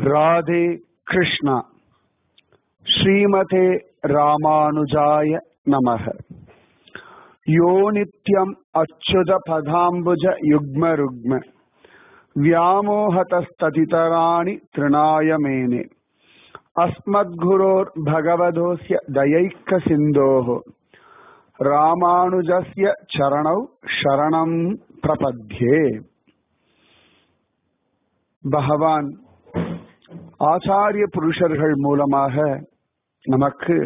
ராதே கிருஷ்ணா ஸ்ரீமதே ராமானுஜாய நமக யோ நித்யம் அச்சுத பதாம்புஜ யுக்ம ருக்ம व्यामोहतस्ततितराणि तृणाय मेने अस्मद्गुरोर्भगवधोऽस्य दयैकसिन्धोः ராமானுஜஸ்ய சரணௌ சரணம் பிரபத்யே பகவான் ஆச்சாரிய புருஷர்கள் மூலமாக நமக்கு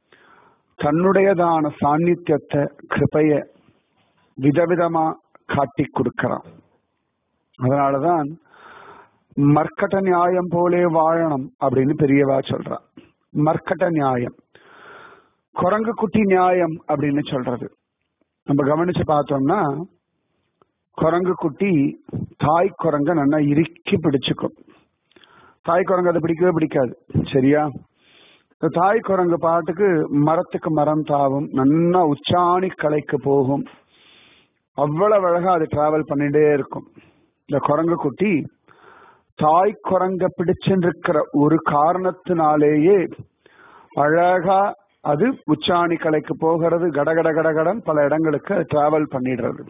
தன்னுடையதான சாநித்தியத்தை கிருபைய விதவிதமா காட்டி கொடுக்கிறான் அதனாலதான் மர்க்கட்ட நியாயம் போலே வாழணும் அப்படின்னு பெரியவா சொல்றான் மர்க்கட்ட நியாயம் குரங்கு குட்டி நியாயம் அப்படின்னு சொல்றது நம்ம கவனிச்சு பார்த்தோம்னா குரங்கு குட்டி தாய் குரங்க நல்லா இறுக்கி பிடிச்சுக்கும் தாய் குரங்கு அதை பிடிக்கவே பிடிக்காது சரியா இந்த தாய் குரங்கு பாட்டுக்கு மரத்துக்கு மரம் தாவும் நல்லா உச்சாணி கலைக்கு போகும் அவ்வளவு அழகா அது டிராவல் பண்ணிட்டே இருக்கும் இந்த குரங்கு குட்டி தாய் குரங்க பிடிச்சிருக்கிற ஒரு காரணத்தினாலேயே அழகா அது உச்சாணி கலைக்கு போகிறது கடகட கடகடன் பல இடங்களுக்கு டிராவல் பண்ணிடுறது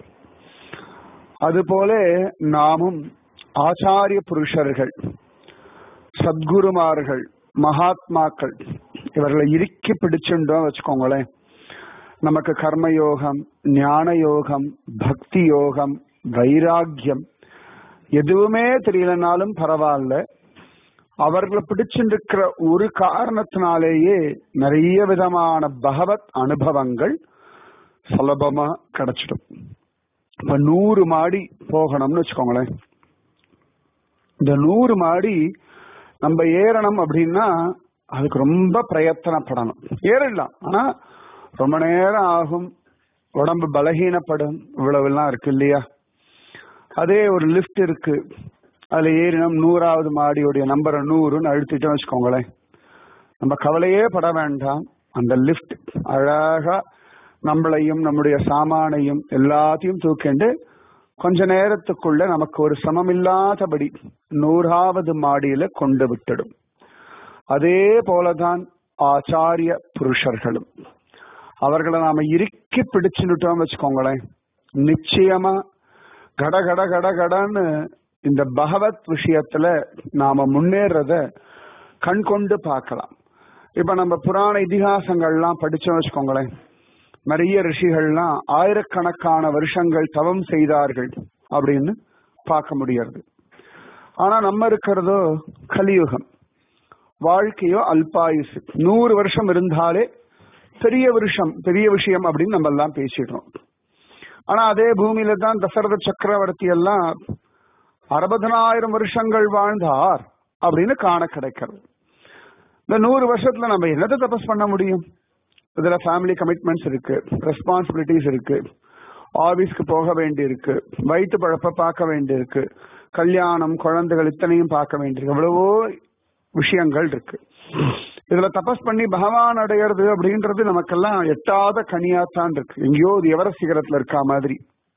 அதுபோல நாமும் ஆச்சாரிய புருஷர்கள் சத்குருமார்கள் மகாத்மாக்கள் இவர்களை இறுக்கி பிடிச்சுட்டோம் வச்சுக்கோங்களேன் நமக்கு கர்மயோகம் ஞான யோகம் பக்தி யோகம் வைராக்கியம் எதுவுமே தெரியலனாலும் பரவாயில்ல அவர்களை பிடிச்சிருக்கிற ஒரு காரணத்தினாலேயே நிறைய விதமான பகவத் அனுபவங்கள் சுலபமா கிடைச்சிடும் இப்ப நூறு மாடி போகணும்னு வச்சுக்கோங்களேன் இந்த நூறு மாடி நம்ம ஏறணும் அப்படின்னா அதுக்கு ரொம்ப பிரயத்தனப்படணும் ஏறிடலாம் ஆனா ரொம்ப நேரம் ஆகும் உடம்பு பலகீனப்படும் இவ்வளவுலாம் இருக்கு இல்லையா அதே ஒரு லிஃப்ட் இருக்கு அதுல ஏறினோம் நூறாவது மாடியுடைய நம்பரை நூறுன்னு அழுத்திட்டோம் வச்சுக்கோங்களேன் நம்ம கவலையே பட வேண்டாம் அந்த லிஃப்ட் அழகா நம்மளையும் நம்முடைய சாமானையும் எல்லாத்தையும் தூக்கிண்டு கொஞ்ச நேரத்துக்குள்ள நமக்கு ஒரு சமமில்லாதபடி நூறாவது மாடியில கொண்டு விட்டுடும் அதே போலதான் ஆச்சாரிய புருஷர்களும் அவர்களை நாம இறுக்கி பிடிச்சுட்டோம் வச்சுக்கோங்களேன் நிச்சயமா கட கட கட கடன்னு இந்த பகவத் விஷயத்துல நாம முன்னேறத கண் கொண்டு பார்க்கலாம் இப்ப நம்ம புராண இதிகாசங்கள்லாம் படிச்சோம் வச்சுக்கோங்களேன் நிறைய ரிஷிகள்லாம் ஆயிரக்கணக்கான வருஷங்கள் தவம் செய்தார்கள் அப்படின்னு பார்க்க முடியாது ஆனா நம்ம இருக்கிறதோ கலியுகம் வாழ்க்கையோ அல்பாயுசு நூறு வருஷம் இருந்தாலே பெரிய வருஷம் பெரிய விஷயம் அப்படின்னு நம்ம எல்லாம் பேசிடுறோம் ஆனா அதே பூமியில தான் தசரத சக்கரவர்த்தி எல்லாம் அறுபதனாயிரம் வருஷங்கள் வாழ்ந்தார் அப்படின்னு காண கிடைக்கிறது இந்த நூறு வருஷத்துல நம்ம என்னத்தை தபஸ் பண்ண முடியும் இதுல ஃபேமிலி கமிட்மெண்ட்ஸ் இருக்கு ரெஸ்பான்சிபிலிட்டிஸ் இருக்கு ஆபீஸ்க்கு போக வேண்டி இருக்கு வயிற்று பழப்ப பார்க்க வேண்டி இருக்கு கல்யாணம் குழந்தைகள் இத்தனையும் பார்க்க வேண்டியிருக்கு எவ்வளவோ விஷயங்கள் இருக்கு இதுல தபஸ் பண்ணி பகவான் அடையிறது அப்படின்றது நமக்கெல்லாம் எட்டாத கனியாத்தான் இருக்கு எங்கேயோ இது எவர சிகரத்துல இருக்கா மாதிரி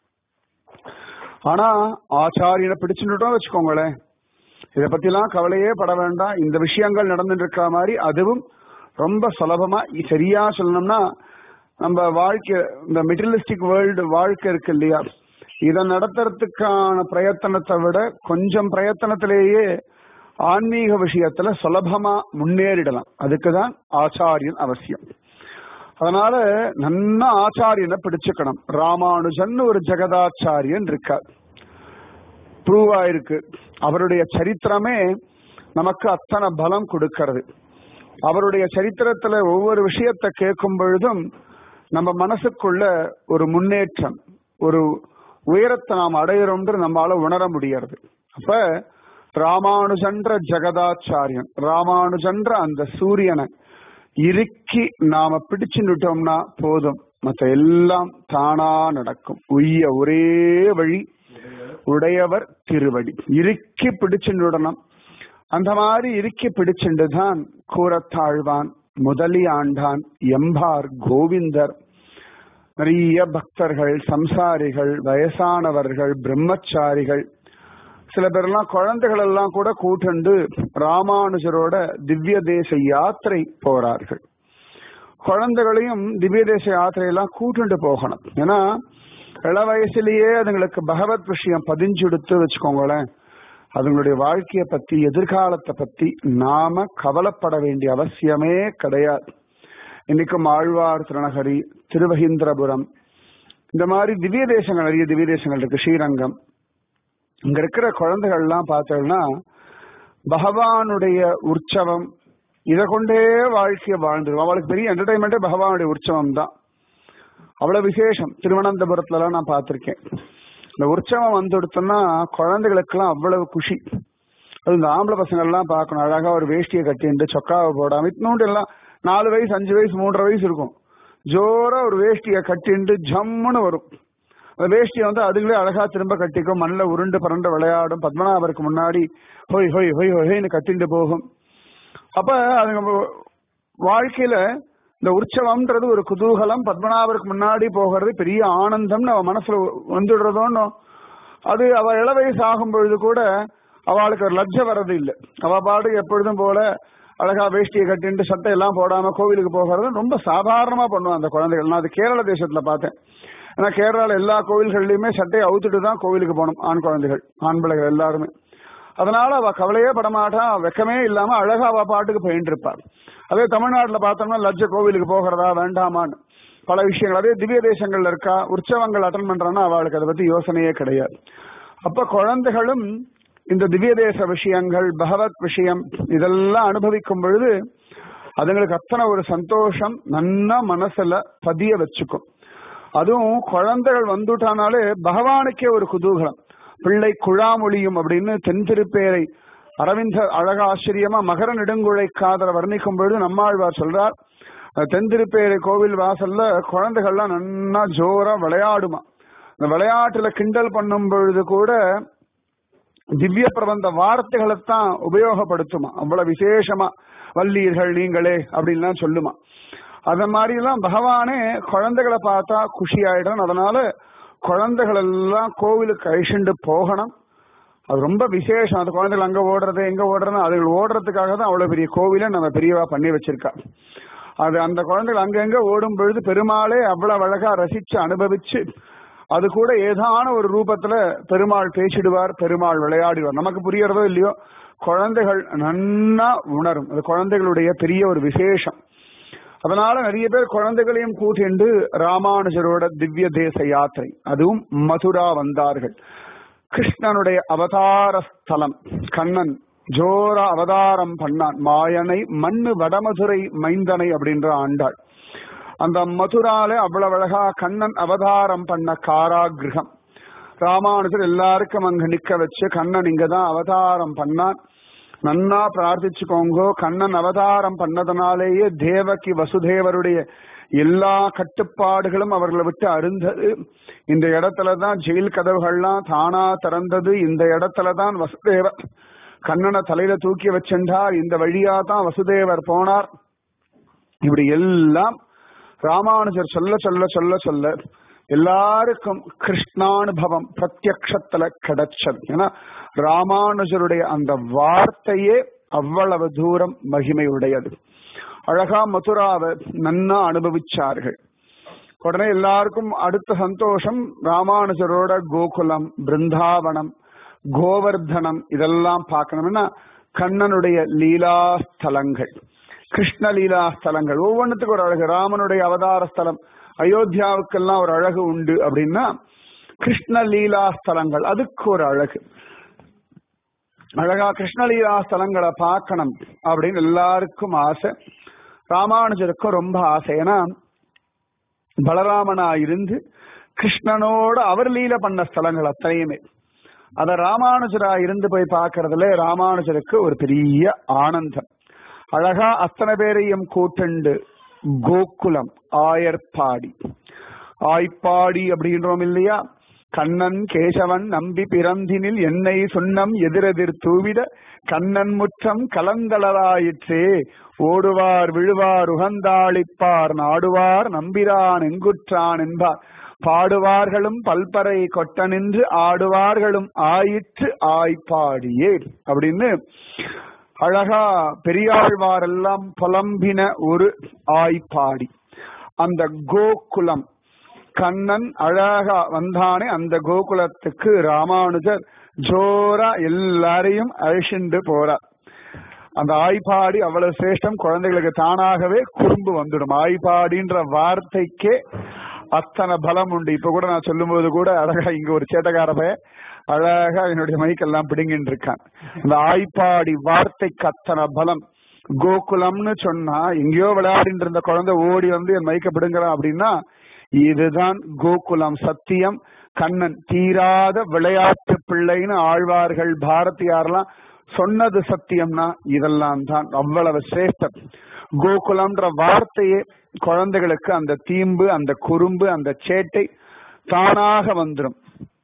ஆனா ஆச்சாரியனை பிடிச்சுட்டோம் வச்சுக்கோங்களேன் இத பத்தி எல்லாம் கவலையே பட வேண்டாம் இந்த விஷயங்கள் நடந்துட்டு இருக்கிற மாதிரி அதுவும் ரொம்ப சுலபமா சரியா சொல்லணும்னா நம்ம வாழ்க்கை இந்த மெட்டீரியலிஸ்டிக் வேர்ல்டு வாழ்க்கை இருக்கு இல்லையா இதை நடத்துறதுக்கான பிரயத்தனத்தை விட கொஞ்சம் பிரயத்தனத்திலேயே ஆன்மீக விஷயத்துல சுலபமா முன்னேறிடலாம் அதுக்குதான் ஆச்சாரியன் அவசியம் அதனால நன்னா ஆச்சாரியனை பிடிச்சுக்கணும் ராமானுஜன் ஒரு ஜெகதாச்சாரியன் இருக்கார் ப்ரூவ் ஆயிருக்கு அவருடைய சரித்திரமே நமக்கு அத்தனை பலம் கொடுக்கிறது அவருடைய சரித்திரத்துல ஒவ்வொரு விஷயத்தை கேட்கும் பொழுதும் நம்ம மனசுக்குள்ள ஒரு முன்னேற்றம் ஒரு உயரத்தை நாம் அடையிறோம்ன்று நம்மளால உணர முடியாது அப்ப ராமானுஜன்ற ஜெகதாச்சாரியன் ராமானுஜன்ற அந்த சூரியனை இறுக்கி நாம பிடிச்சுட்டோம்னா போதும் மத்த எல்லாம் தானா நடக்கும் உய்ய ஒரே வழி உடையவர் திருவடி இறுக்கி பிடிச்சுடணும் அந்த மாதிரி இறுக்கி பிடிச்சுண்டு தான் கூறத்தாழ்வான் முதலி ஆண்டான் எம்பார் கோவிந்தர் நிறைய பக்தர்கள் சம்சாரிகள் வயசானவர்கள் பிரம்மச்சாரிகள் சில பேர்லாம் குழந்தைகள் எல்லாம் கூட கூட்டுண்டு ராமானுஜரோட திவ்ய தேச யாத்திரை போறார்கள் குழந்தைகளையும் திவ்ய தேச யாத்திரையெல்லாம் கூட்டுண்டு போகணும் ஏன்னா இள வயசுலயே அதுங்களுக்கு பகவத் விஷயம் பதிஞ்செடுத்து வச்சுக்கோங்களேன் அதுங்களுடைய வாழ்க்கையை பத்தி எதிர்காலத்தை பத்தி நாம கவலைப்பட வேண்டிய அவசியமே கிடையாது இன்னைக்கும் ஆழ்வார் திருநகரி திருவகீந்திரபுரம் இந்த மாதிரி திவ்ய தேசங்கள் நிறைய திவ்ய தேசங்கள் இருக்கு ஸ்ரீரங்கம் இங்க இருக்கிற குழந்தைகள்லாம் பார்த்தோம்னா பகவானுடைய உற்சவம் இதை கொண்டே வாழ்க்கையை வாழ்ந்துடும் அவளுக்கு பெரிய என்டர்டைன்மெண்டே பகவானுடைய உற்சவம் தான் அவ்வளவு விசேஷம் திருவனந்தபுரத்துல எல்லாம் நான் பார்த்திருக்கேன் இந்த உற்சவம் வந்துடுத்தோம்னா குழந்தைகளுக்கெல்லாம் அவ்வளவு குஷி அது இந்த ஆம்பளை பசங்க எல்லாம் பார்க்கணும் அழகா ஒரு வேஷ்டியை கட்டிட்டு சொக்காவை போடாம இத்தினோண்டு எல்லாம் நாலு வயசு அஞ்சு வயசு மூன்றரை வயசு இருக்கும் ஜோரா ஒரு வேஷ்டியை கட்டிண்டு ஜம்முன்னு வரும் அந்த வேஷ்டியை வந்து அதுங்களே அழகா திரும்ப கட்டிக்கும் மண்ணில் உருண்டு பரண்டு விளையாடும் பத்மநாபருக்கு முன்னாடி ஹொய் ஹொய் ஹொய் ஹொய்னு கட்டிண்டு போகும் அப்ப அது நம்ம வாழ்க்கையில இந்த உற்சவம்ன்றது ஒரு குதூகலம் பத்மநாபருக்கு முன்னாடி போகிறது பெரிய ஆனந்தம் அவ மனசுல வந்துடுறதோன்னு அது அவ இள வயசு ஆகும் பொழுது கூட அவளுக்கு ஒரு லஜ்ஜை வர்றது இல்லை அவ பாடு எப்பொழுதும் போல அழகா வேஷ்டியை கட்டிட்டு சட்டை எல்லாம் போடாம கோவிலுக்கு போகிறது ரொம்ப சாதாரணமா பண்ணுவான் அந்த குழந்தைகள் நான் அது கேரள தேசத்துல பார்த்தேன் ஏன்னா கேரளால எல்லா கோவில்கள்லயுமே சட்டையை அவுத்துட்டு தான் கோவிலுக்கு போகணும் ஆண் குழந்தைகள் ஆண் பிள்ளைகள் எல்லாருமே அதனால அவ கவலையே படமாட்டா வெக்கமே இல்லாம அழகா அவ பாட்டுக்கு போயிட்டு இருப்பாள் அதே தமிழ்நாட்டுல பார்த்தோம்னா லட்ச கோவிலுக்கு போகிறதா வேண்டாமான்னு பல விஷயங்கள் அதே திவ்ய தேசங்கள்ல இருக்கா உற்சவங்கள் அட்டன் பண்றான்னா அவளுக்கு அதை பத்தி யோசனையே கிடையாது அப்ப குழந்தைகளும் இந்த திவ்ய தேச விஷயங்கள் பகவத் விஷயம் இதெல்லாம் அனுபவிக்கும் பொழுது அதுங்களுக்கு அத்தனை ஒரு சந்தோஷம் நன்னா மனசுல பதிய வச்சுக்கும் அதுவும் குழந்தைகள் வந்துட்டானாலே பகவானுக்கே ஒரு குதூகலம் பிள்ளை குழாமொழியும் அப்படின்னு தென் திருப்பேரை அரவிந்த அழக ஆச்சரியமா மகர நெடுங்குழை காதல வர்ணிக்கும் பொழுது நம்மாழ்வார் சொல்றார் தென் திருப்பேரை கோவில் வாசல்ல குழந்தைகள்லாம் நன்னா ஜோரா விளையாடுமா இந்த விளையாட்டுல கிண்டல் பண்ணும் பொழுது கூட திவ்ய பிரபந்த வார்த்தைகளைத்தான் உபயோகப்படுத்துமா அவ்வளவு விசேஷமா வல்லீர்கள் நீங்களே அப்படின்லாம் சொல்லுமா அத மாதிரி எல்லாம் பகவானே குழந்தைகளை பார்த்தா குஷி ஆயிடும் அதனால குழந்தைகள் எல்லாம் கோவிலுக்கு அழிச்சுண்டு போகணும் அது ரொம்ப விசேஷம் அந்த குழந்தைகள் அங்க ஓடுறது எங்க ஓடுறது அதுகள் ஓடுறதுக்காக தான் அவ்வளவு பெரிய கோவில நம்ம பெரியவா பண்ணி வச்சிருக்கா அது அந்த குழந்தைகள் அங்கங்க ஓடும் பொழுது பெருமாளே அவ்வளவு அழகா ரசிச்சு அனுபவிச்சு அது கூட ஏதான ஒரு ரூபத்துல பெருமாள் பேசிடுவார் பெருமாள் விளையாடுவார் நமக்கு புரியறதோ இல்லையோ குழந்தைகள் நன்னா உணரும் அது குழந்தைகளுடைய பெரிய ஒரு விசேஷம் அதனால நிறைய பேர் குழந்தைகளையும் கூட்டிண்டு ராமானுஜரோட திவ்ய தேச யாத்திரை அதுவும் மதுரா வந்தார்கள் கிருஷ்ணனுடைய அவதார ஸ்தலம் கண்ணன் ஜோரா அவதாரம் பண்ணான் மாயனை மண்ணு வடமதுரை மைந்தனை அப்படின்ற ஆண்டாள் அந்த மதுரால அவ்வளவு அழகா கண்ணன் அவதாரம் பண்ண காராகிரகம் ராமானுஜர் எல்லாருக்கும் அங்க நிக்க வச்சு கண்ணன் இங்கதான் அவதாரம் பண்ணான் நன்னா பிரார்த்திச்சுக்கோங்கோ கண்ணன் அவதாரம் பண்ணதுனாலேயே தேவகி வசுதேவருடைய எல்லா கட்டுப்பாடுகளும் அவர்களை விட்டு அருந்தது இந்த இடத்துலதான் ஜெயில் கதவுகள்லாம் தானா திறந்தது இந்த இடத்துலதான் வசுதேவர் கண்ணனை தலையில தூக்கி வச்சென்றார் இந்த வழியா தான் வசுதேவர் போனார் இப்படி எல்லாம் ராமானுஜர் சொல்ல சொல்ல சொல்ல சொல்ல எல்லாருக்கும் கிருஷ்ணானுபவம் பிரத்யக்ஷத்துல கிடைச்சது ஏன்னா ராமானுஜருடைய அந்த வார்த்தையே அவ்வளவு தூரம் மகிமை உடையது அழகா மதுராவை நன்னா அனுபவிச்சார்கள் உடனே எல்லாருக்கும் அடுத்த சந்தோஷம் ராமானுஜரோட கோகுலம் பிருந்தாவனம் கோவர்தனம் இதெல்லாம் பார்க்கணும்னா கண்ணனுடைய லீலா ஸ்தலங்கள் கிருஷ்ண லீலா ஸ்தலங்கள் ஒவ்வொன்றுத்துக்கும் ஒரு அழகு ராமனுடைய அவதார ஸ்தலம் அயோத்தியாவுக்கெல்லாம் ஒரு அழகு உண்டு அப்படின்னா கிருஷ்ண லீலா ஸ்தலங்கள் அதுக்கு ஒரு அழகு அழகா கிருஷ்ணலீலா ஸ்தலங்களை பார்க்கணும் அப்படின்னு எல்லாருக்கும் ஆசை ராமானுஜருக்கும் ரொம்ப ஆசை ஏன்னா பலராமனா இருந்து கிருஷ்ணனோட அவர் லீல பண்ண ஸ்தலங்கள் அத்தனையுமே அத ராமானுஜரா இருந்து போய் பார்க்கறதுல ராமானுஜருக்கு ஒரு பெரிய ஆனந்தம் அழகா அத்தனை பேரையும் கூட்டுண்டு கோகுலம் ஆயர்பாடி ஆய்ப்பாடி அப்படின்றோம் இல்லையா கண்ணன் கேசவன் நம்பி பிறந்தினில் என்னை சுண்ணம் எதிரெதிர் தூவிட கண்ணன் முற்றம் கலந்தளராயிற்றே ஓடுவார் விழுவார் உகந்தாளிப்பார் நாடுவார் நம்பிரான் எங்குற்றான் என்பார் பாடுவார்களும் பல்பறை கொட்ட நின்று ஆடுவார்களும் ஆயிற்று ஆய்ப்பாடியே அப்படின்னு அழகா பெரியாழ்வாரெல்லாம் புலம்பின ஒரு ஆய்ப்பாடி அந்த கோகுலம் கண்ணன் அழகா வந்தானே அந்த கோகுலத்துக்கு ராமானுஜர் ஜோரா எல்லாரையும் அழிச்சுண்டு போறார் அந்த ஆய்ப்பாடி அவ்வளவு சிரேஷ்டம் குழந்தைகளுக்கு தானாகவே குறும்பு வந்துடும் ஆய்ப்பாடின்ற வார்த்தைக்கே அத்தனை பலம் உண்டு இப்ப கூட நான் சொல்லும்போது கூட அழகா இங்க ஒரு சேட்டக்கார பைய அழகா என்னுடைய மைக்கெல்லாம் பிடுங்கின்னு இருக்கான் அந்த ஆய்ப்பாடி வார்த்தைக்கு அத்தனை பலம் கோகுலம்னு சொன்னா எங்கேயோ விளையாடிட்டு இருந்த குழந்தை ஓடி வந்து என் மைக்க பிடுங்குறான் அப்படின்னா இதுதான் கோகுலம் சத்தியம் கண்ணன் தீராத விளையாட்டு பிள்ளைன்னு ஆழ்வார்கள் பாரதியார்லாம் சொன்னது சத்தியம்னா இதெல்லாம் தான் அவ்வளவு சிரேஷ்டம் கோகுலம்ன்ற வார்த்தையே குழந்தைகளுக்கு அந்த தீம்பு அந்த குறும்பு அந்த சேட்டை தானாக வந்துடும்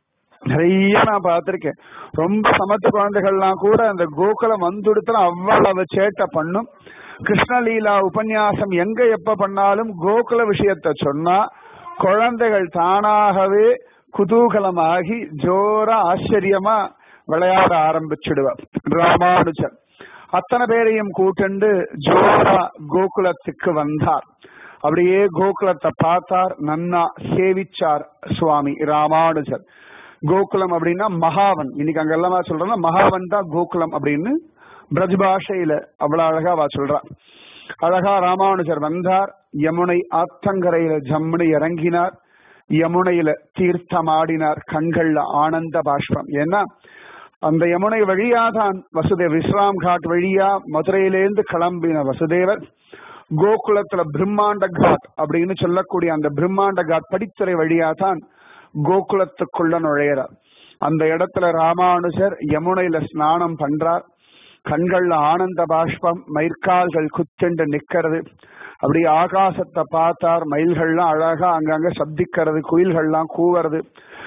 நிறைய நான் பார்த்திருக்கேன் ரொம்ப சமத்து குழந்தைகள்லாம் கூட அந்த கோகுலம் வந்துடுத்துல அவ்வளவு சேட்டை பண்ணும் கிருஷ்ணலீலா உபன்யாசம் எங்க எப்ப பண்ணாலும் கோகுல விஷயத்த சொன்னா குழந்தைகள் தானாகவே குதூகலமாகி ஜோரா ஆச்சரியமா விளையாட ஆரம்பிச்சிடுவார் ராமானுஜர் அத்தனை பேரையும் கூட்டுண்டு ஜோரா கோகுலத்துக்கு வந்தார் அப்படியே கோகுலத்தை பார்த்தார் நன்னா சேவிச்சார் சுவாமி ராமானுஜர் கோகுலம் அப்படின்னா மகாவன் இன்னைக்கு அங்க எல்லாமே சொல்றோம்னா மகாவன் தான் கோகுலம் அப்படின்னு பிரஜ் பாஷையில அவ்வளவு அழகா வா சொல்றா அழகா ராமானுஜர் வந்தார் யமுனை ஆத்தங்கரையில ஜம்முனு இறங்கினார் யமுனையில தீர்த்தமாடினார் கண்கள்ல ஆனந்த பாஷ்பம் ஏன்னா அந்த யமுனை வழியாதான் வசுதேவ் விஸ்ராம் காட் வழியா மதுரையிலேருந்து கிளம்பின வசுதேவர் கோகுலத்துல பிரம்மாண்ட காட் அப்படின்னு சொல்லக்கூடிய அந்த பிரம்மாண்ட காட் படித்துறை வழியா தான் கோகுலத்துக்குள்ள நுழையிறார் அந்த இடத்துல ராமானுஜர் யமுனையில ஸ்நானம் பண்றார் கண்கள்ல ஆனந்த பாஷ்பம் மயிர்கால்கள் குத்துண்டு நிக்கிறது அப்படி ஆகாசத்தை பார்த்தார் மயில்கள்லாம் அழகா அங்கங்க சப்திக்கிறது குயில்கள்லாம் கூவுறது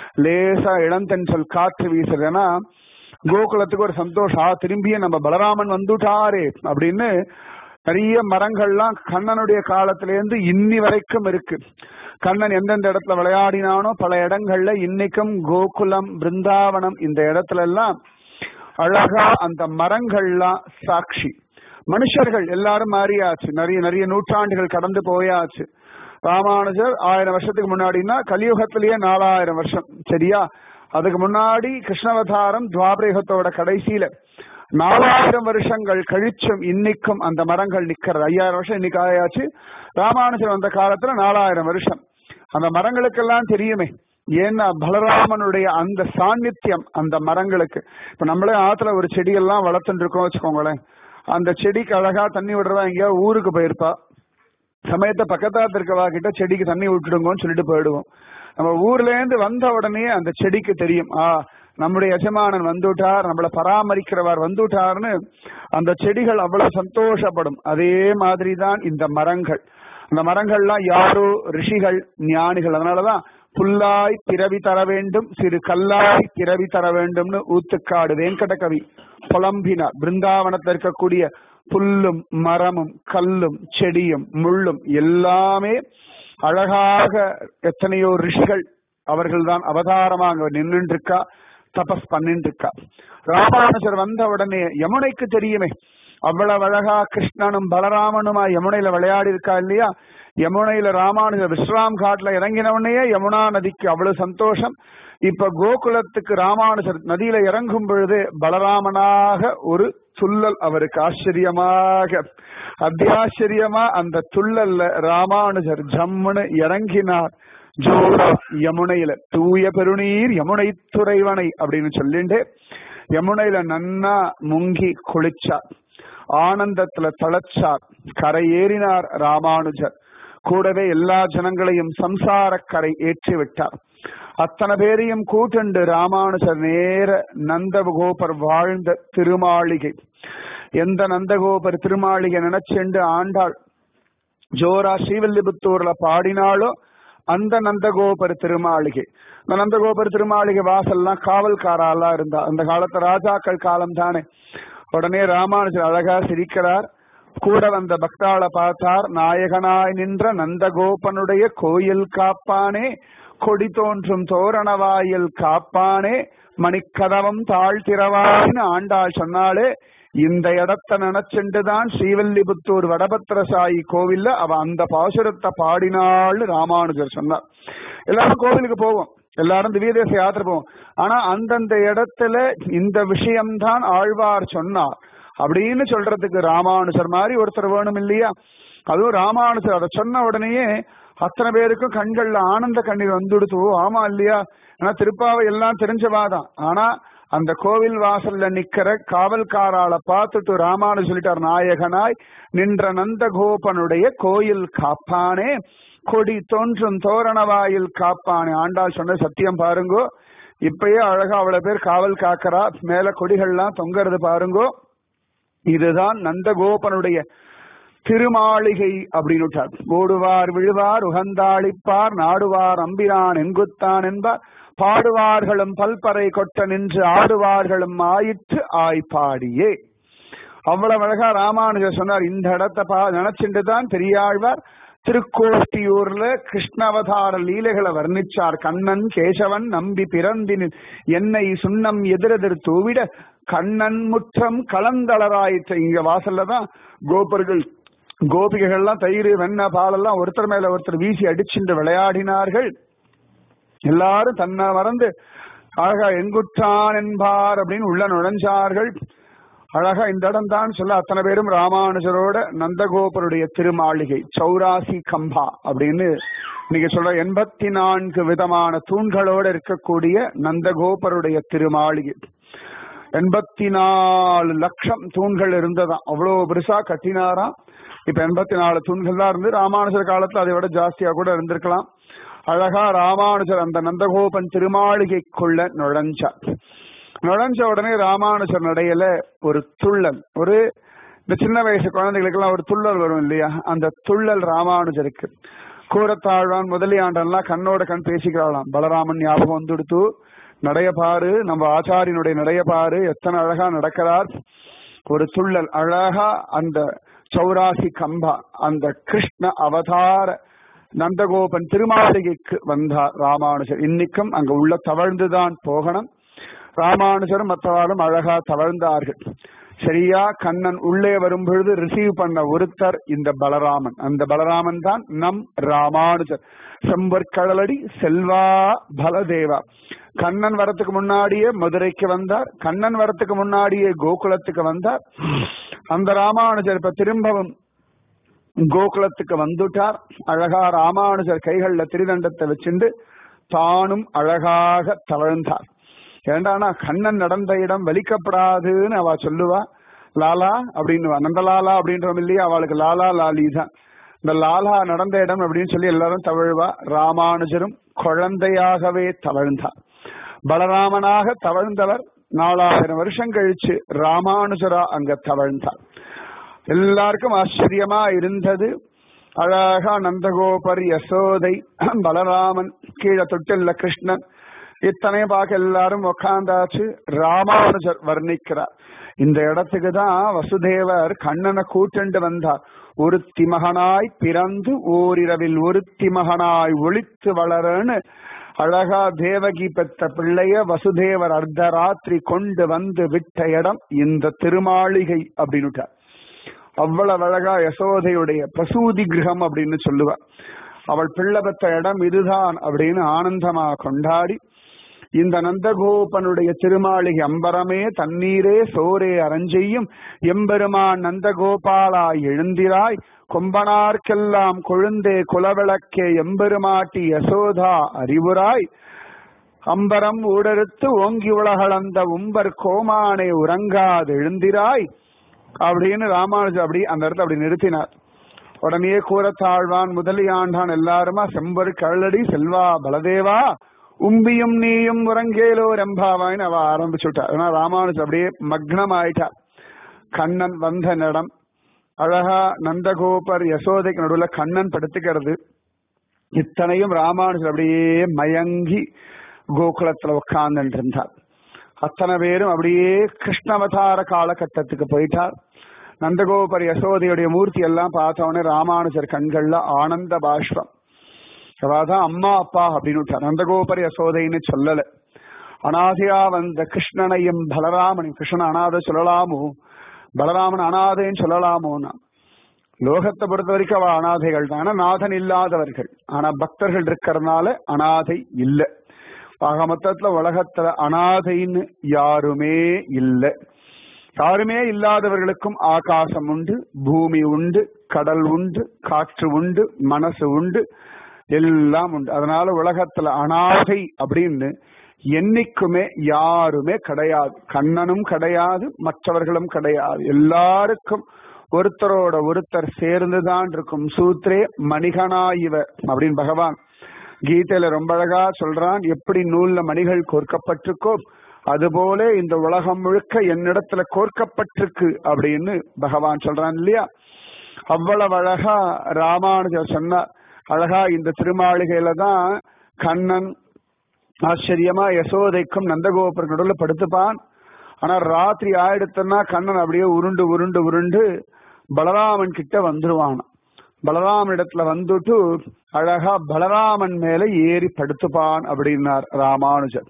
லேசா இளந்தன் சொல் காற்று வீசுறதுன்னா கோகுலத்துக்கு ஒரு சந்தோஷம் ஆ, திரும்பியும் நம்ம பலராமன் வந்துட்டாரே அப்படின்னு நிறைய மரங்கள்லாம் கண்ணனுடைய காலத்திலேருந்து இன்னி வரைக்கும் இருக்கு கண்ணன் எந்தெந்த இடத்துல விளையாடினானோ பல இடங்கள்ல இன்னைக்கும் கோகுலம் பிருந்தாவனம் இந்த இடத்துல எல்லாம் அழகா அந்த மரங்கள்லாம் சாட்சி மனுஷர்கள் எல்லாரும் மாறியாச்சு நிறைய நிறைய நூற்றாண்டுகள் கடந்து போயாச்சு ராமானுஜர் ஆயிரம் வருஷத்துக்கு முன்னாடினா கலியுகத்திலேயே நாலாயிரம் வருஷம் சரியா அதுக்கு முன்னாடி கிருஷ்ணவதாரம் துவாபரயுகத்தோட கடைசியில நாலாயிரம் வருஷங்கள் கழிச்சும் இன்னைக்கும் அந்த மரங்கள் நிக்கிறது ஐயாயிரம் வருஷம் இன்னைக்கு ஆயாச்சு ராமானுஜர் வந்த காலத்துல நாலாயிரம் வருஷம் அந்த மரங்களுக்கெல்லாம் தெரியுமே ஏன்னா பலராமனுடைய அந்த சாநித்தியம் அந்த மரங்களுக்கு இப்ப நம்மளே ஆத்துல ஒரு செடியெல்லாம் வளர்த்துட்டு இருக்கோம் வச்சுக்கோங்களேன் அந்த செடிக்கு அழகா தண்ணி விடுறதா எங்கேயாவது ஊருக்கு போயிருப்பா சமயத்தை பக்கத்தாத்து இருக்கவா கிட்ட செடிக்கு தண்ணி விட்டுடுங்கன்னு சொல்லிட்டு போயிடுவோம் நம்ம ஊர்ல இருந்து வந்த உடனே அந்த செடிக்கு தெரியும் ஆ நம்முடைய எஜமானன் வந்துட்டார் நம்மளை பராமரிக்கிறவர் வந்துட்டார்னு அந்த செடிகள் அவ்வளவு சந்தோஷப்படும் அதே மாதிரி தான் இந்த மரங்கள் அந்த மரங்கள்லாம் யாரோ ரிஷிகள் ஞானிகள் அதனாலதான் புல்லாய் பிறவி தர வேண்டும் சிறு கல்லாய் பிறவி தர வேண்டும்னு ஊத்துக்காடு வெங்கடகவி புலம்பினார் பிருந்தாவனத்தில் இருக்கக்கூடிய புல்லும் மரமும் கல்லும் செடியும் முள்ளும் எல்லாமே அழகாக எத்தனையோ ரிஷிகள் அவர்கள் தான் அவதாரமா அங்க நின்னுட்டு இருக்கா தபஸ் பண்ணிட்டு இருக்கா ராமானுஜர் வந்த உடனே யமுனைக்கு தெரியுமே அவ்வளவு அழகா கிருஷ்ணனும் பலராமனுமா யமுனையில விளையாடி இருக்கா இல்லையா யமுனையில ராமானுஜர் விஸ்ராம் காட்ல இறங்கினவனையே யமுனா நதிக்கு அவ்வளவு சந்தோஷம் இப்ப கோகுலத்துக்கு ராமானுஜர் நதியில இறங்கும் பொழுது பலராமனாக ஒரு துள்ளல் அவருக்கு ஆச்சரியமாக அத்தியாச்சரியமா அந்த துள்ளல்ல ராமானுஜர் ஜம்முன்னு இறங்கினார் ஜோரா யமுனையில தூய பெருநீர் யமுனை துறைவனை அப்படின்னு சொல்லிட்டு யமுனையில நன்னா முங்கி குளிச்சார் ஆனந்தத்துல தளச்சார் கரையேறினார் ராமானுஜர் கூடவே எல்லா ஜனங்களையும் சம்சார கரை ஏற்றி விட்டார் அத்தனை பேரையும் கூட்டுண்டு ராமானுஜர் நேர நந்தகோபர் வாழ்ந்த திருமாளிகை எந்த நந்தகோபர் திருமாளிகை நினைச்சுண்டு ஆண்டாள் ஜோரா ஸ்ரீவில்லிபுத்தூர்ல பாடினாலோ அந்த நந்தகோபர் திருமாளிகை இந்த நந்தகோபர் திருமாளிகை வாசல்லாம் காவல்காரெல்லாம் இருந்தா அந்த காலத்து ராஜாக்கள் காலம் தானே உடனே ராமானுஜர் அழகா சிரிக்கிறார் கூட வந்த பக்தாளை பார்த்தார் நாயகனாய் நின்ற நந்தகோபனுடைய கோயில் காப்பானே கொடி தோன்றும் தோரணவாயில் காப்பானே மணிக்கதவம் தாழ்த்திரவாயின்னு ஆண்டாள் சொன்னாலே இந்த இடத்த நினைச்சுண்டுதான் ஸ்ரீவல்லிபுத்தூர் வடபத்திரசாயி கோவில்ல அவ அந்த பாசுரத்தை பாடினாள்னு ராமானுஜர் சொன்னார் எல்லாரும் கோவிலுக்கு போவோம் எல்லாரும் திவ்ய தேச யாத்திரை போவோம் ஆனா அந்தந்த இடத்துல இந்த விஷயம்தான் ஆழ்வார் சொன்னார் அப்படின்னு சொல்றதுக்கு ராமானுஜர் மாதிரி ஒருத்தர் வேணும் இல்லையா அதுவும் ராமானுஜர் அதை சொன்ன உடனேயே அத்தனை பேருக்கும் கண்கள்ல ஆனந்த கண்ணீர் வந்துடுத்து ஆமா இல்லையா ஆனா திருப்பாவை எல்லாம் தெரிஞ்சவாதான் ஆனா அந்த கோவில் வாசல்ல நிக்கிற காவல்காரால பார்த்துட்டு ராமானு சொல்லிட்டார் நாயகனாய் நின்ற நந்தகோபனுடைய கோயில் காப்பானே கொடி தோன்றும் தோரணவாயில் காப்பானே ஆண்டாள் சொன்ன சத்தியம் பாருங்கோ இப்பயே அழகா அவ்வளவு பேர் காவல் காக்கிறா மேல கொடிகள்லாம் தொங்கறது பாருங்கோ இதுதான் நந்தகோபனுடைய திருமாளிகை அப்படின்னு ஓடுவார் விழுவார் உகந்தாளிப்பார் நாடுவார் அம்பிரான் எங்குத்தான் என்பார் பாடுவார்களும் பல்பறை கொட்ட நின்று ஆடுவார்களும் ஆயிற்று ஆய்ப்பாடியே அவ்வளவு அழகா ராமானுஜர் சொன்னார் இந்த இடத்தை பா நினைச்சுட்டு தான் பெரியாழ்வார் திருக்கோஷ்டியூர்ல கிருஷ்ணாவதார லீலைகளை வர்ணிச்சார் கண்ணன் கேசவன் நம்பி பிறந்தினில் என்னை சுண்ணம் எதிரெதிர் தூவிட கண்ணன் முற்றம் கலந்தளராயிற்று இங்க வாசல்ல தான் கோபர்கள் கோபிகைகள்லாம் தயிர் வெண்ண பாலெல்லாம் ஒருத்தர் மேல ஒருத்தர் வீசி அடிச்சுட்டு விளையாடினார்கள் எல்லாரும் தன்னை மறந்து அழகா எங்குற்றான் என்பார் அப்படின்னு உள்ள நுழைஞ்சார்கள் அழகா இந்த இடம் தான் சொல்ல அத்தனை பேரும் ராமானுஜரோட நந்தகோபருடைய திருமாளிகை சௌராசி கம்பா அப்படின்னு நீங்க சொல்ற எண்பத்தி நான்கு விதமான தூண்களோட இருக்கக்கூடிய நந்தகோபருடைய திருமாளிகை எண்பத்தி நாலு லட்சம் தூண்கள் இருந்ததாம் அவ்வளவு பெருசா கட்டினாராம் இப்ப எண்பத்தி நாலு தூண்கள் தான் இருந்து ராமானுஜர் காலத்துல அதை விட ஜாஸ்தியா கூட இருந்திருக்கலாம் அழகா ராமானுஜர் அந்த நந்தகோபன் திருமாளிகைக்குள்ள நுழைஞ்சார் நுழைஞ்ச உடனே ராமானுஜர் நடையில ஒரு துள்ளல் ஒரு இந்த சின்ன வயசு குழந்தைகளுக்கெல்லாம் ஒரு துள்ளல் வரும் இல்லையா அந்த துள்ளல் ராமானுஜருக்கு கூரத்தாழ்வான் முதலியாண்டன்லாம் கண்ணோட கண் பேசிக்கிறாளாம் பலராமன் ஞாபகம் வந்துடுத்து நடைய பாரு நம்ம ஆச்சாரியனுடைய நடைய பாரு எத்தனை அழகா நடக்கிறார் ஒரு துள்ளல் அழகா அந்த சௌராசி கம்பா அந்த கிருஷ்ண அவதார நந்தகோபன் திருமாளிகைக்கு வந்தார் ராமானுஜர் இன்னைக்கும் அங்க உள்ள தவழ்ந்துதான் போகணும் ராமானுஜரும் மற்றவாலும் அழகா தவழ்ந்தார்கள் சரியா கண்ணன் உள்ளே வரும் பொழுது ரிசீவ் பண்ண ஒருத்தர் இந்த பலராமன் அந்த பலராமன் தான் நம் ராமானுஜர் செம்பற்கடலடி செல்வா பலதேவா கண்ணன் வரத்துக்கு முன்னாடியே மதுரைக்கு வந்தார் கண்ணன் வரத்துக்கு முன்னாடியே கோகுலத்துக்கு வந்தார் அந்த ராமானுஜர் இப்ப திரும்பவும் கோகுலத்துக்கு வந்துட்டார் அழகா ராமானுஜர் கைகள்ல திருதண்டத்தை வச்சுண்டு தானும் அழகாக தவழ்ந்தார் ஏண்டானா கண்ணன் நடந்த இடம் வலிக்கப்படாதுன்னு அவ சொல்லுவா லாலா அப்படின்னு நந்தலாலா அப்படின்றவன் இல்லையா அவளுக்கு லாலா லாலி தான் இந்த லாலா நடந்த இடம் அப்படின்னு சொல்லி எல்லாரும் தவழ்வா ராமானுஜரும் குழந்தையாகவே தவழ்ந்தார் பலராமனாக தவழ்ந்தவர் நாலாயிரம் வருஷம் கழிச்சு ராமானுஜரா அங்க தவழ்ந்தார் எல்லாருக்கும் ஆச்சரியமா இருந்தது அழகா நந்தகோபர் யசோதை பலராமன் கீழே தொட்டில்ல கிருஷ்ணன் இத்தனையும் பார்க்க எல்லாரும் உக்காந்தாச்சு ராமானுஜர் வர்ணிக்கிறார் இந்த இடத்துக்கு தான் வசுதேவர் கண்ணனை கூட்டுண்டு வந்தார் ஒருத்தி மகனாய் பிறந்து ஓரிரவில் ஒருத்தி மகனாய் ஒளித்து வளரன்னு அழகா தேவகி பெற்ற பிள்ளைய வசுதேவர் அர்த்தராத்திரி கொண்டு வந்து விட்ட இடம் இந்த திருமாளிகை அப்படின்னுட்டார் அவ்வளவு அழகா யசோதையுடைய பிரசூதி கிரகம் அப்படின்னு சொல்லுவார் அவள் பிள்ளை பெற்ற இடம் இதுதான் அப்படின்னு ஆனந்தமா கொண்டாடி இந்த நந்தகோபனுடைய திருமாளிகை அம்பரமே தண்ணீரே சோரே அரஞ்செய்யும் எம்பெருமான் நந்தகோபாலா எழுந்திராய் கொம்பனார்க்கெல்லாம் கொழுந்தே குலவிளக்கே எம்பெருமாட்டி யசோதா அறிவுராய் அம்பரம் ஊடறுத்து ஓங்கி உலகளந்த உம்பர் கோமானை உறங்காது எழுந்திராய் அப்படின்னு ராமானுஜர் அப்படி அந்த இடத்த அப்படி நிறுத்தினார் உடனே கூறத்தாழ்வான் முதலியாண்டான் எல்லாருமா செம்பர் கழடி செல்வா பலதேவா உம்பியும் நீயும் உறங்கேலோ ரெம்பாவாயின்னு அவ ஆரம்பிச்சுட்டா ஏன்னா ராமானுஜர் அப்படியே மக்னம் ஆயிட்டா கண்ணன் வந்த இடம் அழகா நந்தகோபர் யசோதைக்கு நடுவுல கண்ணன் படுத்துக்கிறது இத்தனையும் ராமானுஜர் அப்படியே மயங்கி கோகுலத்துல உட்கார்ந்துட்டு இருந்தார் அத்தனை பேரும் அப்படியே கிருஷ்ணவதார காலகட்டத்துக்கு போயிட்டார் நந்தகோபர் யசோதையுடைய மூர்த்தி எல்லாம் பார்த்தவொடனே ராமானுஜர் கண்கள்ல ஆனந்த பாஷ்பம் அதான் அம்மா அப்பா அப்படின்னு விட்டார் நந்தகோபர் யசோதைன்னு சொல்லல அனாதையா வந்த கிருஷ்ணனையும் பலராமனையும் கிருஷ்ணன் அனாதை சொல்லலாமோ பலராமன் அனாதைன்னு சொல்லலாமோன்னா லோகத்தை பொறுத்த வரைக்கும் அவ அனாதைகள் தான் ஆனா நாதன் இல்லாதவர்கள் ஆனா பக்தர்கள் இருக்கிறதுனால அனாதை இல்லை ஆக மொத்தத்துல உலகத்துல அனாதைன்னு யாருமே இல்லை யாருமே இல்லாதவர்களுக்கும் ஆகாசம் உண்டு பூமி உண்டு கடல் உண்டு காற்று உண்டு மனசு உண்டு எல்லாம் உண்டு அதனால உலகத்துல அனாதை அப்படின்னு என்னைக்குமே யாருமே கிடையாது கண்ணனும் கிடையாது மற்றவர்களும் கிடையாது எல்லாருக்கும் ஒருத்தரோட ஒருத்தர் சேர்ந்துதான் இருக்கும் சூத்ரே மணிகனாயிவ அப்படின்னு பகவான் கீதையில ரொம்ப அழகா சொல்றான் எப்படி நூல்ல மணிகள் கோர்க்கப்பட்டிருக்கோ அதுபோல இந்த உலகம் முழுக்க என்னிடத்துல கோர்க்கப்பட்டிருக்கு அப்படின்னு பகவான் சொல்றான் இல்லையா அவ்வளவு அழகா ராமானுஜர் சொன்னார் அழகா இந்த திருமாளிகையில தான் கண்ணன் ஆச்சரியமா யசோதைக்கும் நந்தகோபுரம் நடுவில் படுத்துப்பான் ஆனா ராத்திரி ஆயிடுத்துன்னா கண்ணன் அப்படியே உருண்டு உருண்டு உருண்டு பலராமன் கிட்ட வந்துருவான் பலராமன் இடத்துல வந்துட்டு அழகா பலராமன் மேல ஏறி படுத்துப்பான் அப்படின்னார் ராமானுஜர்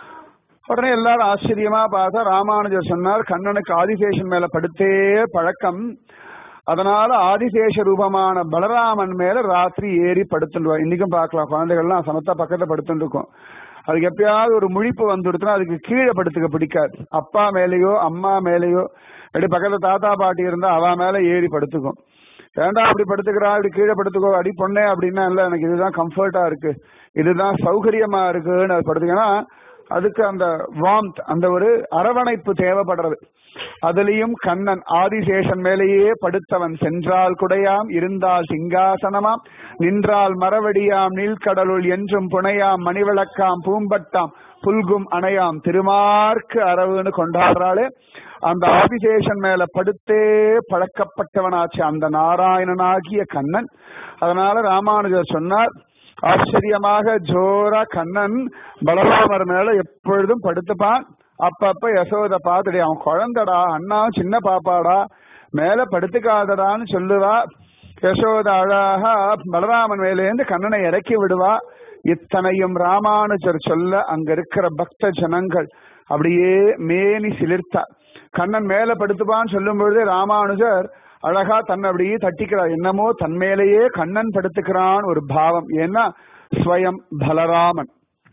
உடனே எல்லாரும் ஆச்சரியமா பார்த்தா ராமானுஜர் சொன்னார் கண்ணனுக்கு ஆதிசேஷன் மேல படுத்தே பழக்கம் அதனால ஆதிசேஷ ரூபமான பலராமன் மேல ராத்திரி ஏறி படுத்துடுவார் இன்னைக்கும் பார்க்கலாம் குழந்தைகள்லாம் சமத்தா பக்கத்துல படுத்துட்டு இருக்கும் அதுக்கு எப்பயாவது ஒரு முழிப்பு வந்துடுத்துனா அதுக்கு கீழே படுத்துக்க பிடிக்காது அப்பா மேலேயோ அம்மா மேலேயோ அப்படி பக்கத்துல தாத்தா பாட்டி இருந்தா அவ மேல ஏறி படுத்துக்கும் ஏண்டா அப்படி படுத்துக்கிறா இப்படி கீழே படுத்துக்கோ அடி பொண்ணே அப்படின்னா இல்ல எனக்கு இதுதான் கம்ஃபர்ட்டா இருக்கு இதுதான் சௌகரியமா இருக்குன்னு அது படுத்துக்கன்னா அதுக்கு அந்த வாம்த் அந்த ஒரு அரவணைப்பு தேவைப்படுறது அதுலயும் கண்ணன் ஆதிசேஷன் மேலேயே படுத்தவன் சென்றால் குடையாம் இருந்தால் சிங்காசனமாம் நின்றால் மரவடியாம் நீழ்கடலுள் என்றும் புனையாம் மணிவிளக்காம் பூம்பட்டாம் புல்கும் அணையாம் திருமார்க்கு அரவுன்னு கொண்டாடுறாளே அந்த ஆதிசேஷன் மேல படுத்தே பழக்கப்பட்டவனாச்சு அந்த நாராயணனாகிய கண்ணன் அதனால ராமானுஜர் சொன்னார் ஆச்சரியமாக ஜோரா கண்ணன் பலராமர் மேல எப்பொழுதும் படுத்துப்பான் அப்பப்ப யசோத பாத்துடி அவன் குழந்தடா அண்ணா சின்ன பாப்பாடா மேல படுத்துக்காதடான்னு சொல்லுவா யசோத அழகா பலராமன் மேலேந்து கண்ணனை இறக்கி விடுவா இத்தனையும் ராமானுஜர் சொல்ல அங்க இருக்கிற பக்த ஜனங்கள் அப்படியே மேனி சிலிர்த்தா கண்ணன் மேல படுத்துப்பான்னு சொல்லும் பொழுது ராமானுஜர் அழகா தன்னை அப்படியே தட்டிக்கிறார் என்னமோ தன் மேலேயே கண்ணன் படுத்துக்கிறான் ஒரு பாவம் ஏன்னா ஸ்வயம் பலராமன்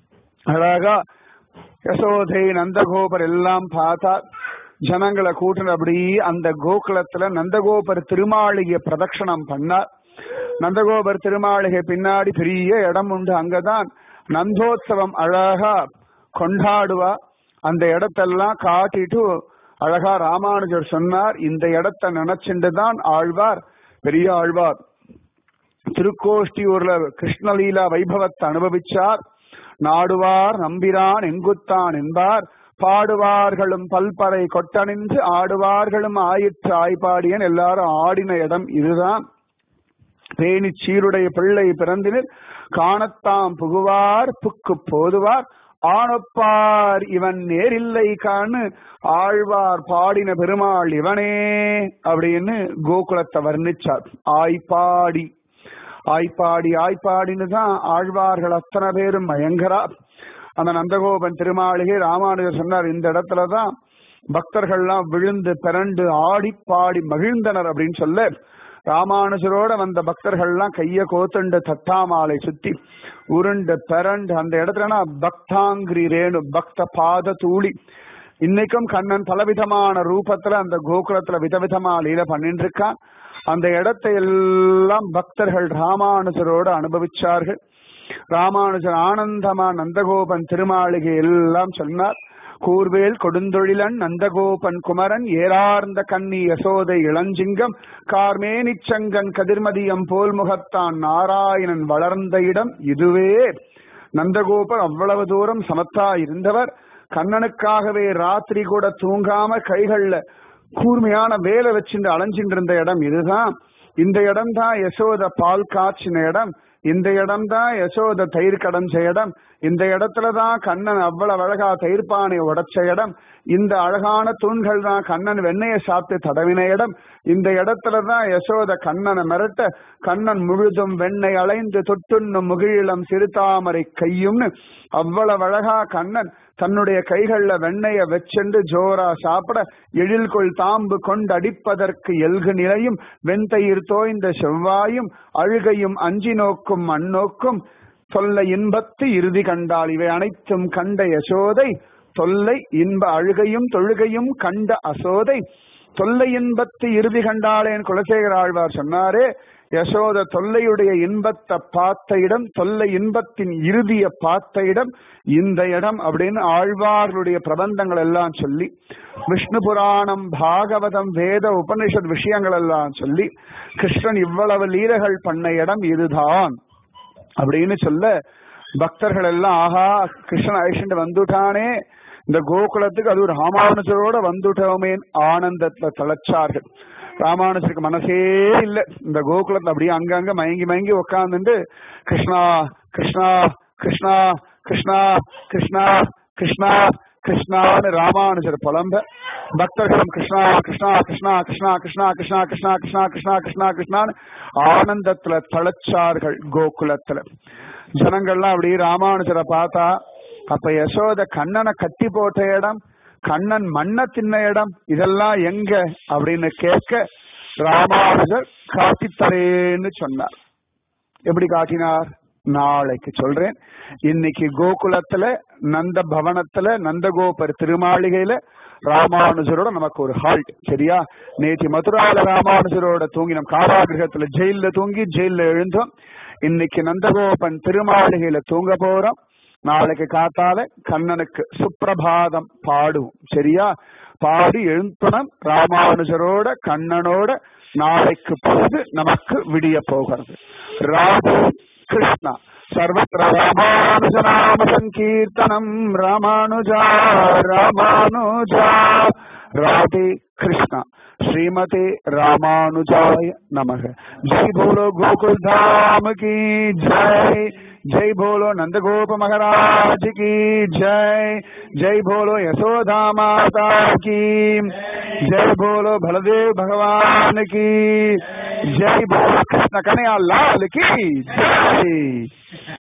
அழகா யசோதை நந்தகோபர் எல்லாம் பார்த்தா ஜனங்களை கூட்டின அப்படி அந்த கோகுலத்துல நந்தகோபர் திருமாளிகை பிரதட்சணம் பண்ணார் நந்தகோபர் திருமாளிகை பின்னாடி பெரிய இடம் உண்டு அங்கதான் நந்தோத்சவம் அழகா கொண்டாடுவா அந்த இடத்தெல்லாம் காட்டிட்டு அழகா ராமானுஜர் சொன்னார் இந்த இடத்தை நினைச்சுட்டு தான் ஆழ்வார் பெரிய ஆழ்வார் திருக்கோஷ்டியூர்ல கிருஷ்ணலீலா வைபவத்தை அனுபவிச்சார் நாடுவார் நம்பிரான் எங்குத்தான் என்பார் பாடுவார்களும் பல்பறை கொட்டணிந்து ஆடுவார்களும் ஆயிற்று ஆய்ப்பாடியன் எல்லாரும் ஆடின இடம் இதுதான் பேணி சீருடைய பிள்ளை பிறந்தினர் காணத்தாம் புகுவார் புக்கு போதுவார் ஆணப்பார் இவன் நேரில்லை காணு ஆழ்வார் பாடின பெருமாள் இவனே அப்படின்னு கோகுலத்தை வர்ணிச்சார் ஆய்ப்பாடி ஆய்ப்பாடி ஆய்ப்பாடின்னு தான் ஆழ்வார்கள் அத்தனை பேரும் பயங்கரா அந்த நந்தகோபன் திருமாளிகை ராமானுஜர் சொன்னார் இந்த இடத்துலதான் பக்தர்கள்லாம் விழுந்து பிறண்டு ஆடி பாடி மகிழ்ந்தனர் அப்படின்னு சொல்ல ராமானுஜரோட வந்த பக்தர்கள்லாம் கைய கோத்துண்டு தட்டாமாலை சுத்தி உருண்டு பிறண்டு அந்த இடத்துலனா பக்தாங்கிரி ரேணு பக்த பாத தூளி இன்னைக்கும் கண்ணன் பலவிதமான ரூபத்துல அந்த கோகுலத்துல விதவிதமா லீல பண்ணிட்டு இருக்கான் அந்த இடத்தை எல்லாம் பக்தர்கள் ராமானுஜரோடு அனுபவிச்சார்கள் ராமானுஜர் ஆனந்தமா நந்தகோபன் திருமாளிகை எல்லாம் சொன்னார் கூர்வேல் கொடுந்தொழிலன் நந்தகோபன் குமரன் ஏறார்ந்த கன்னி யசோதை இளஞ்சிங்கம் கார்மேனிச்சங்கன் கதிர்மதியம் போல் முகத்தான் நாராயணன் வளர்ந்த இடம் இதுவே நந்தகோபன் அவ்வளவு தூரம் சமத்தா இருந்தவர் கண்ணனுக்காகவே ராத்திரி கூட தூங்காம கைகள்ல கூர்மையான வேலை வச்சுட்டு அலைஞ்சிட்டு இருந்த இடம் இதுதான் இந்த இடம் தான் யசோத பால் காய்ச்சின இடம் இந்த இடம் தான் யசோத தயிர் கடைஞ்ச இடம் இந்த இடத்துலதான் கண்ணன் அவ்வளவு அழகா தயிர் பானை உடைச்ச இடம் இந்த அழகான தூண்கள் தான் கண்ணன் வெண்ணெயை சாப்பிட்டு தடவின இடம் இந்த இடத்துலதான் யசோத கண்ணனை மிரட்ட கண்ணன் முழுதும் வெண்ணெய் அலைந்து தொட்டுண்ணும் முகிழம் சிறுதாமரை கையும்னு அவ்வளவு அழகா கண்ணன் தன்னுடைய கைகள்ல வெண்ணெய வச்சென்று ஜோரா சாப்பிட எழில்கொள் தாம்பு கொண்டு அடிப்பதற்கு எல்கு நிலையும் வெண்தயிர் தோய்ந்த செவ்வாயும் அழுகையும் அஞ்சி நோக்கும் மண்ணோக்கும் தொல்லை இன்பத்து இறுதி கண்டாள் இவை அனைத்தும் கண்ட யசோதை தொல்லை இன்ப அழுகையும் தொழுகையும் கண்ட அசோதை தொல்லை இன்பத்து இறுதி கண்டாளேன் குலசேகர ஆழ்வார் சொன்னாரே யசோத தொல்லையுடைய இன்பத்தை பார்த்த இடம் தொல்லை இன்பத்தின் இறுதிய பார்த்த இடம் இந்த இடம் அப்படின்னு ஆழ்வார்களுடைய பிரபந்தங்கள் எல்லாம் சொல்லி விஷ்ணு புராணம் பாகவதம் வேத உபனிஷத் விஷயங்கள் எல்லாம் சொல்லி கிருஷ்ணன் இவ்வளவு லீலைகள் பண்ண இடம் இதுதான் அப்படின்னு சொல்ல பக்தர்கள் எல்லாம் ஆஹா கிருஷ்ணன் அழிச்சுட்டு வந்துட்டானே இந்த கோகுலத்துக்கு அது ஒரு ராமானுஜரோட வந்துட்டோமே ஆனந்தத்துல தளச்சார்கள் ராமானுஜருக்கு மனசே இல்ல இந்த கோகுலத்துல அப்படியே அங்கங்க மயங்கி மயங்கி உட்காந்துட்டு கிருஷ்ணா கிருஷ்ணா கிருஷ்ணா கிருஷ்ணா கிருஷ்ணா கிருஷ்ணா கிருஷ்ணான்னு ராமானுஜர் புலம்ப பக்தர்களும் கிருஷ்ணா கிருஷ்ணா கிருஷ்ணா கிருஷ்ணா கிருஷ்ணா கிருஷ்ணா கிருஷ்ணா கிருஷ்ணா கிருஷ்ணா கிருஷ்ணா கிருஷ்ணான்னு ஆனந்தத்துல தளச்சார்கள் கோகுலத்துல ஜனங்கள்லாம் அப்படி ராமானுஜரை பார்த்தா அப்ப யசோத கண்ணனை கட்டி போட்ட இடம் கண்ணன் மண்ண தின்ன இடம் இதெல்லாம் எங்க அப்படின்னு கேட்க ராமானுஜர் காட்டித்தரேன்னு சொன்னார் எப்படி காட்டினார் நாளைக்கு சொல்றேன் இன்னைக்கு கோகுலத்துல நந்த பவனத்துல நந்தகோபர் திருமாளிகையில ராமானுஜரோட நமக்கு ஒரு ஹால்ட் சரியா நேற்று மதுரால ராமானுஜரோட தூங்கினோம் காராகிரகத்துல ஜெயில தூங்கி ஜெயில எழுந்தோம் இன்னைக்கு நந்தகோபன் திருமாளிகையில தூங்க போறோம் நாளைக்கு காத்தால கண்ணனுக்கு சுப்பிரபாதம் பாடுவோம் சரியா பாடி எழுந்தனம் ராமானுஜரோட கண்ணனோட நாளைக்கு பொழுது நமக்கு விடிய போகிறது ராதே கிருஷ்ணா சர்வத்திர ராமானுஜநாம சங்கீர்த்தனம் ராமானுஜா ராமானுஜா ராதே கிருஷ்ணா श्रीमते रामानुजाय नमः जय बोलो गोकुल धाम की जय जय बोलो नंद गोप महाराज की जय जय बोलो यशोदा माता की जय बोलो बलदेव भगवान की जय बोलो कृष्ण कन्हैया लाल की जय